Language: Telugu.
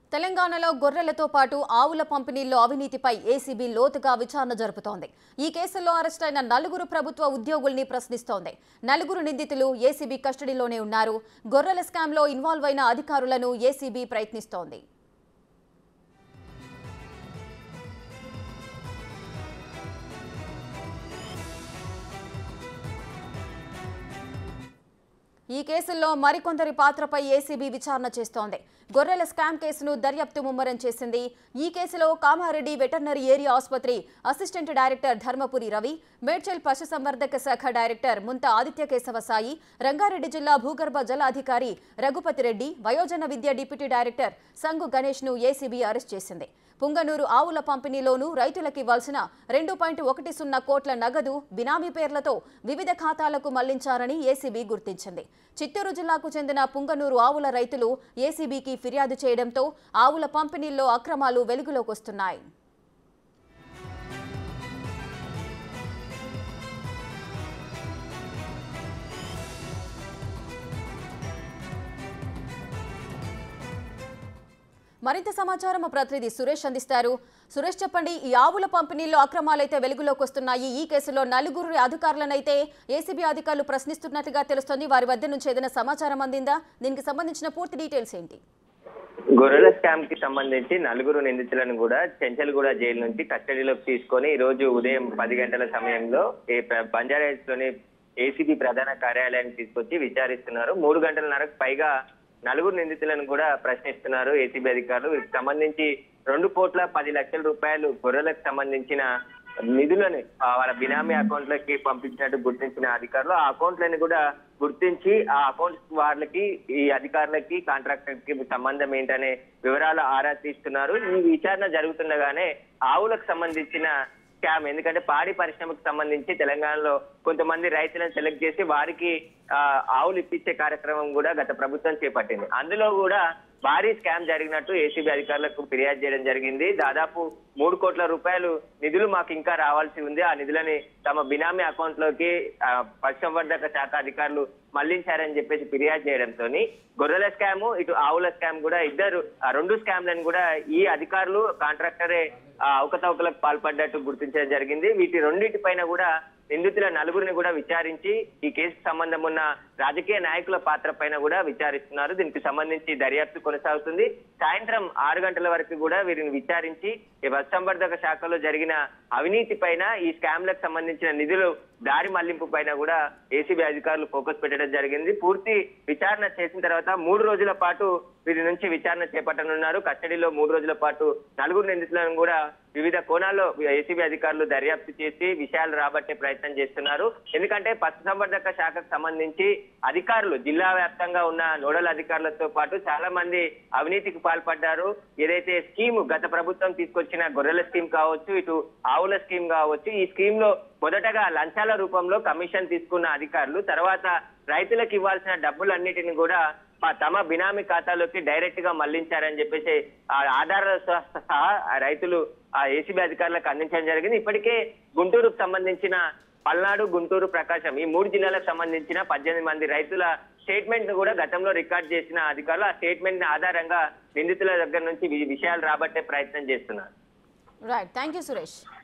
తెలంగాణలో గొర్రెలతో పాటు ఆవుల పంపిణీల్లో అవినీతిపై ఏసీబీ లోతుగా విచారణ జరుపుతోంది ఈ కేసులో అరెస్టైన నలుగురు ప్రభుత్వ ఉద్యోగుల్ని ప్రశ్నిస్తోంది నలుగురు నిందితులు ఏసీబీ కస్టడీలోనే ఉన్నారు గొర్రెల స్కామ్లో ఇన్వాల్వ్ అయిన అధికారులను ఏసీబీ ప్రయత్నిస్తోంది ఈ కేసుల్లో మరికొందరి పాత్రపై ఏసీబీ విచారణ చేస్తోంది గొర్రెల స్కామ్ కేసును దర్యాప్తు ముమ్మరం చేసింది ఈ కేసులో కామారెడ్డి వెటర్నరీ ఏరియా ఆసుపత్రి అసిస్టెంట్ డైరెక్టర్ ధర్మపురి రవి మేడ్చల్ పశుసంవర్ధక శాఖ డైరెక్టర్ ముంత ఆదిత్య కేశవ సాయి రంగారెడ్డి జిల్లా భూగర్భ జల అధికారి రఘుపతి రెడ్డి వయోజన విద్య డిప్యూటీ డైరెక్టర్ సంగు గణేష్ ను ఏసీబీ అరెస్ట్ చేసింది పుంగనూరు ఆవుల పంపిణీలోనూ రైతులకు ఇవ్వాల్సిన రెండు పాయింట్ ఒకటి సున్నా కోట్ల నగదు బినామీ పేర్లతో వివిధ ఖాతాలకు మళ్లించారని ఏసీబీ గుర్తించింది చిత్తూరు జిల్లాకు చెందిన పుంగనూరు ఆవుల రైతులు ఏసీబీకి ఫిర్యాదు చేయడంతో ఆవుల పంపిణీల్లో అక్రమాలు వెలుగులోకి వస్తున్నాయి మరింత సమాచారం మా ప్రతినిధి సురేష్ అందిస్తారు సురేష్ చెప్పండి ఈ ఆవుల పంపిణీలో అక్రమాలైతే వెలుగులోకి వస్తున్నాయి ఈ కేసులో నలుగురు అధికారులనైతే ఏసీబీ అధికారులు ప్రశ్నిస్తున్నట్టుగా తెలుస్తోంది వారి వద్ద నుంచి ఏదైనా సమాచారం అందిందా దీనికి సంబంధించిన పూర్తి డీటెయిల్స్ ఏంటి గొర్రెల స్కామ్ కి సంబంధించి నలుగురు నిందితులను కూడా చెంచల్గూడ జైలు నుంచి కస్టడీలోకి తీసుకొని ఈ రోజు ఉదయం పది గంటల సమయంలో ఈ ప్ర- బంజారాహిల్స్ లోని ఏసీబీ ప్రధాన కార్యాలయానికి తీసుకొచ్చి విచారిస్తున్నారు మూడు గంటలన్నరకు పైగా నలుగురు నిందితులను కూడా ప్రశ్నిస్తున్నారు ఏసీబీ అధికారులు వీటికి సంబంధించి రెండు కోట్ల పది లక్షల రూపాయలు గొర్రెలకు సంబంధించిన నిధులను ఆ, వాళ్ళ బినామీ అకౌంట్లకి పంపించినట్టు గుర్తించిన అధికారులు ఆ అకౌంట్లను కూడా గుర్తించి ఆ అకౌంట్స్ వాళ్ళకి ఈ అధికారులకి కాంట్రాక్టర్ కి సంబంధం ఏంటనే వివరాలు ఆరా తీస్తున్నారు ఈ విచారణ జరుగుతుండగానే ఆవులకు సంబంధించిన స్కామ్ ఎందుకంటే పాడి పరిశ్రమకు సంబంధించి తెలంగాణలో కొంతమంది రైతులను సెలెక్ట్ చేసి వారికి ఆ, ఆవులు ఇప్పించే కార్యక్రమం కూడా గత ప్రభుత్వం చేపట్టింది అందులో కూడా భారీ స్కామ్ జరిగినట్టు ఏసీబీ అధికారులకు ఫిర్యాదు చేయడం జరిగింది దాదాపు మూడు కోట్ల రూపాయలు నిధులు మాకు ఇంకా రావాల్సి ఉంది ఆ నిధులని తమ బినామీ అకౌంట్ లోకి ఆ, పశుసంవర్ధక శాఖ అధికారులు మళ్లించారని చెప్పేసి ఫిర్యాదు చేయడంతో గొర్రెల స్కామ్ ఇటు ఆవుల స్కామ్ కూడా ఇద్దరు ఆ రెండు స్కామ్లను కూడా ఈ అధికారులు కాంట్రాక్టరే ఆ, అవకతవకలకు పాల్పడ్డట్టు గుర్తించడం జరిగింది వీటి రెండింటిపైన కూడా నిందితుల నలుగురిని కూడా విచారించి ఈ కేసుకు సంబంధం ఉన్న రాజకీయ నాయకుల పాత్ర పైన కూడా విచారిస్తున్నారు దీనికి సంబంధించి దర్యాప్తు కొనసాగుతుంది సాయంత్రం ఆరు గంటల వరకు కూడా వీరిని విచారించి ఈ పశుసంవర్ధక శాఖలో జరిగిన అవినీతి పైన ఈ స్కామ్లకు సంబంధించిన నిధులు దారి మళ్లింపు పైన కూడా ఏసీబీ అధికారులు ఫోకస్ పెట్టడం జరిగింది పూర్తి విచారణ చేసిన తర్వాత మూడు రోజుల పాటు వీరి నుంచి విచారణ చేపట్టనున్నారు కస్టడీలో మూడు రోజుల పాటు నలుగురు నిందితులను కూడా వివిధ కోణాల్లో ఏసీబీ అధికారులు దర్యాప్తు చేసి విషయాలు రాబట్టే ప్రయత్నం చేస్తున్నారు ఎందుకంటే పశుసంవర్ధక శాఖకు సంబంధించి అధికారులు జిల్లా వ్యాప్తంగా ఉన్న నోడల్ అధికారులతో పాటు చాలా మంది అవినీతికి పాల్పడ్డారు ఏదైతే స్కీమ్ గత ప్రభుత్వం తీసుకొచ్చిన గొర్రెల స్కీమ్ కావచ్చు ఇటు ఆవుల స్కీమ్ కావచ్చు ఈ స్కీమ్ లో మొదటగా లంచాల రూపంలో కమిషన్ తీసుకున్న అధికారులు తర్వాత రైతులకు ఇవ్వాల్సిన డబ్బులన్నిటిని కూడా ప- తమ బినామీ ఖాతాలోకి డైరెక్ట్ గా మళ్లించారని చెప్పేసి ఆ ఆధారాలతో సహా ఆ రైతులు ఆ ఏసీబీ అధికారులకు అందించడం జరిగింది ఇప్పటికే గుంటూరుకు సంబంధించిన పల్నాడు గుంటూరు ప్రకాశం ఈ మూడు జిల్లాలకు సంబంధించిన పద్దెనిమిది మంది రైతుల స్టేట్మెంట్ ను కూడా గతంలో రికార్డ్ చేసిన అధికారులు ఆ స్టేట్మెంట్ ఆధారంగా నిందితుల దగ్గర నుంచి వి- విషయాలు రాబట్టే ప్రయత్నం చేస్తున్నారు రైట్ థ్యాంక్ యూ సురేష్